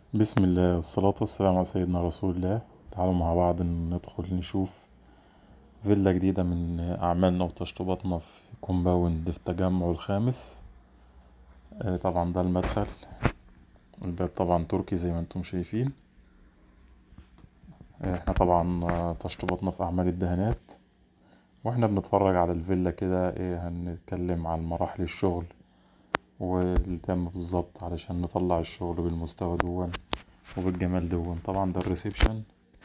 بسم الله والصلاة والسلام على سيدنا رسول الله تعالوا مع بعض ندخل نشوف فيلا جديدة من أعمالنا وتشطيباتنا في كومباوند في التجمع الخامس آه، طبعا ده المدخل الباب طبعا تركي زي ما انتم شايفين آه، احنا طبعا آه، تشطيباتنا في أعمال الدهانات واحنا بنتفرج على الفيلا كده ايه هنتكلم عن مراحل الشغل واللي تم بالظبط علشان نطلع الشغل بالمستوى دون وبالجمال دون طبعا ده الريسبشن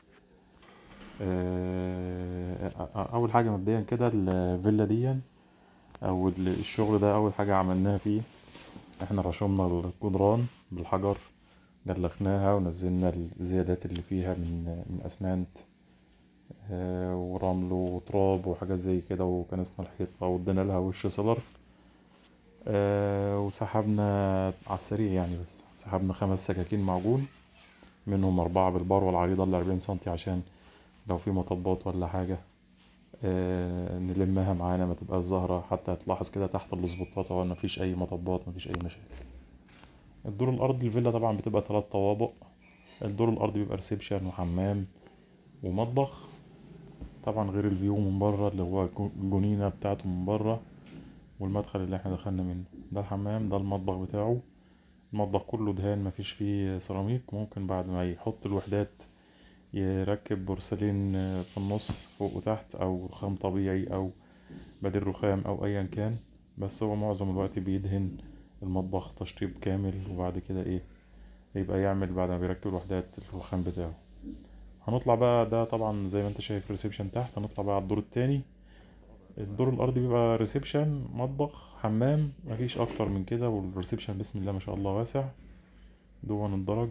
آه، اول حاجه مبدئيا كده الفيلا دي او ال- الشغل ده اول حاجه عملناها فيه احنا رشمنا الجدران بالحجر جلخناها ونزلنا الزيادات اللي فيها من من اسمنت آه، ورمل وتراب وحاجات زي كده وكنسنا الحيطه وادينا لها وش سيلر آه، وسحبنا على السريع يعني بس سحبنا خمس سكاكين معجون منهم أربعة بالبار والعريضة اللي أربعين سنتي عشان لو في مطبات ولا حاجة آه، نلمها معانا ما تبقاش ظاهرة حتى هتلاحظ كده تحت الاسبوتات اهو مفيش أي مطبات مفيش أي مشاكل الدور الأرضي الفيلا طبعا بتبقى تلات طوابق الدور الأرضي بيبقى ريسبشن وحمام ومطبخ طبعا غير الفيو من بره اللي هو الجنينة بتاعته من بره والمدخل اللي احنا دخلنا منه ده الحمام ده المطبخ بتاعه المطبخ كله دهان مفيش فيه سيراميك ممكن بعد ما يحط الوحدات يركب بورسلين في النص فوق وتحت او رخام طبيعي او بديل رخام او ايا كان بس هو معظم الوقت بيدهن المطبخ تشطيب كامل وبعد كده ايه يبقى يعمل بعد ما بيركب الوحدات الرخام بتاعه هنطلع بقى ده طبعا زي ما انت شايف ريسبشن تحت هنطلع بقى على الدور التاني الدور الارضي بيبقى ريسبشن مطبخ حمام مفيش اكتر من كده والريسبشن بسم الله ما شاء الله واسع دون الدرج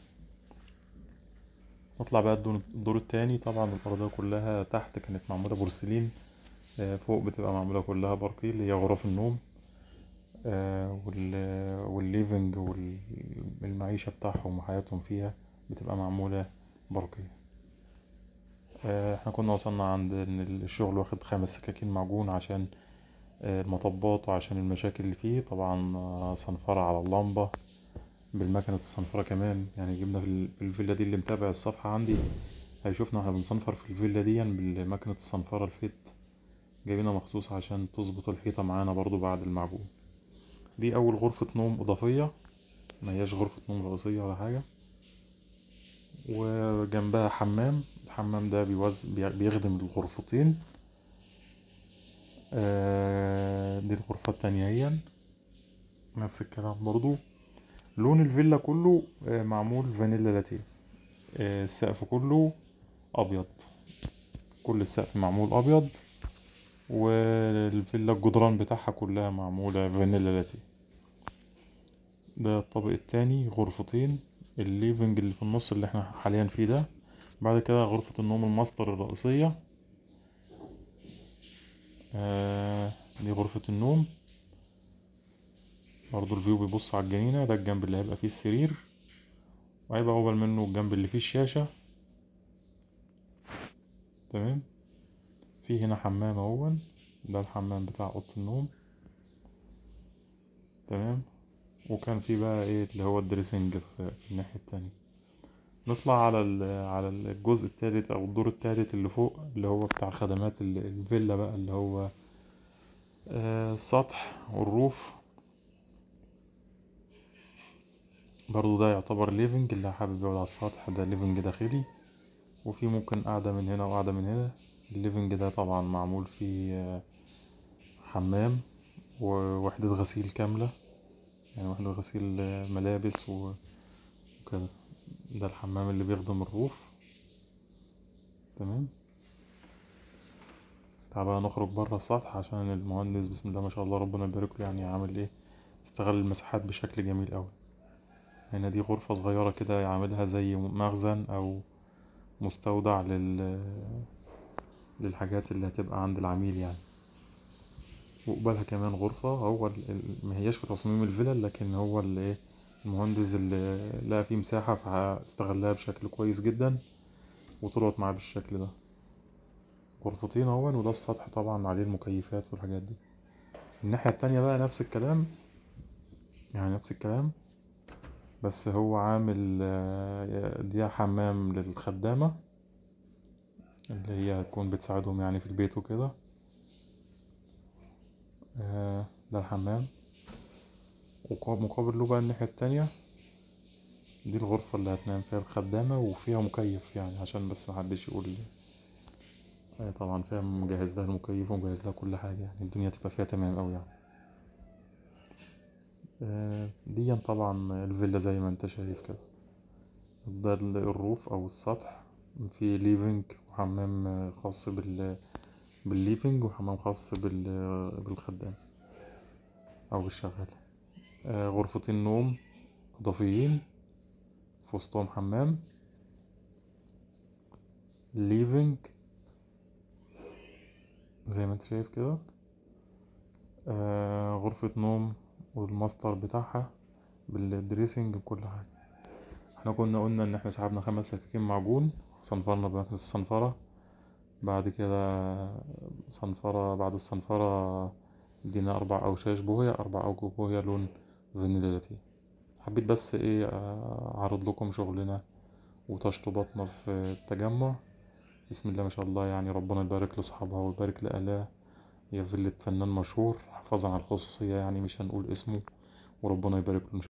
نطلع بقى الدور الدور التاني طبعا الارضيه كلها تحت كانت معموله بورسلين آه، فوق بتبقى معموله كلها باركيه اللي هي غرف النوم آه، وال- والليفنج والمعيشه بتاعهم وحياتهم فيها بتبقى معموله باركيه آه، احنا كنا وصلنا عند ان الشغل واخد خمس سكاكين معجون عشان آه، المطبات وعشان المشاكل اللي فيه طبعا آه، صنفرة على اللمبة بالمكنة الصنفرة كمان يعني جبنا في ال- في الفيلا دي اللي متابع الصفحة عندي هيشوفنا واحنا بنصنفر في الفيلا دي بالمكنة الصنفرة الفيت جايبينها مخصوص عشان تظبط الحيطة معانا برضو بعد المعجون دي أول غرفة نوم إضافية ما هياش غرفة نوم رئيسية ولا حاجة وجنبها حمام الحمام ده بيوز... بي- بيخدم الغرفتين آه، دي الغرفة التانية هي نفس الكلام برضو لون الفيلا كله آه، معمول فانيلا لاتيه آه، السقف كله أبيض كل السقف معمول أبيض والفيلا الجدران بتاعها كلها معمولة فانيلا لاتيه ده الطابق التاني غرفتين الليفنج اللي في النص اللي احنا حاليا فيه ده بعد كده غرفة النوم الماستر الرئيسية آه دي غرفة النوم برضو الفيو بيبص على الجنينة ده الجنب اللي هيبقى فيه السرير وهيبقى أقبل منه الجنب اللي فيه الشاشة تمام في هنا حمام اهون ده الحمام بتاع أوضة النوم تمام وكان في بقى ايه اللي هو الدريسنج في في الناحية التانية نطلع على ال- على الجزء التالت او الدور التالت اللي فوق اللي هو بتاع خدمات ال- الفيلا بقى اللي هو آه، السطح والروف برضو ده يعتبر ليفنج اللي حابب يقعد على السطح ده ليفنج داخلي وفي ممكن قاعدة من هنا وقاعدة من هنا الليفنج ده طبعا معمول فيه آه، حمام ووحدة غسيل كاملة يعني وحدة غسيل آه، ملابس و- وكده ده الحمام اللي بيخدم الروف تمام تعال بقى نخرج بره السطح عشان المهندس بسم الله ما شاء الله ربنا يبارك له يعني عامل ايه استغل المساحات بشكل جميل قوي هنا دي غرفة صغيرة كده يعملها زي مخزن او مستودع لل للحاجات اللي هتبقى عند العميل يعني وقبالها كمان غرفة هو ال- ال- ما هياش في تصميم الفيلا لكن هو اللي ايه المهندس اللي لقى فيه مساحة فاستغلها بشكل كويس جدا وطلعت معاه بالشكل ده غرفتين اهون وده السطح طبعا عليه المكيفات والحاجات دي الناحية التانية بقى نفس الكلام يعني نفس الكلام بس هو عامل آه، دي حمام للخدامة اللي هي هتكون بتساعدهم يعني في البيت وكده آه، ده الحمام وقا- مقابل له بقى الناحية التانية دي الغرفة اللي هتنام فيها الخدامة وفيها مكيف يعني عشان بس محدش يقول آه، طبعا فيها مجهز لها المكيف ومجهز لها كل حاجة يعني الدنيا تبقى فيها تمام أوي يعني آه، دي طبعا الفيلا زي ما انت شايف كده ده ال- الروف أو السطح في ليفينج وحمام آه، خاص بال بالليفينج وحمام خاص بال بالخدام أو بالشغال آه، غرفتين نوم إضافيين في وسطهم حمام ليفينج زي ما انت شايف كده آه، غرفة نوم والماستر بتاعها بالدريسنج بكل حاجة احنا كنا قلنا ان احنا سحبنا خمس سكاكين معجون صنفرنا بمكنة الصنفرة بعد كده صنفرة بعد الصنفرة ادينا أربع أوشاش بوهية أربع أوجه بوهية لون فانيليا لاتيه حبيت بس ايه آه، أعرض لكم شغلنا وتشطيباتنا في التجمع بسم الله ما شاء الله يعني ربنا يبارك لأصحابها ويبارك لأهلها هي فيلة فنان مشهور حفاظا على الخصوصية يعني مش هنقول اسمه وربنا يبارك له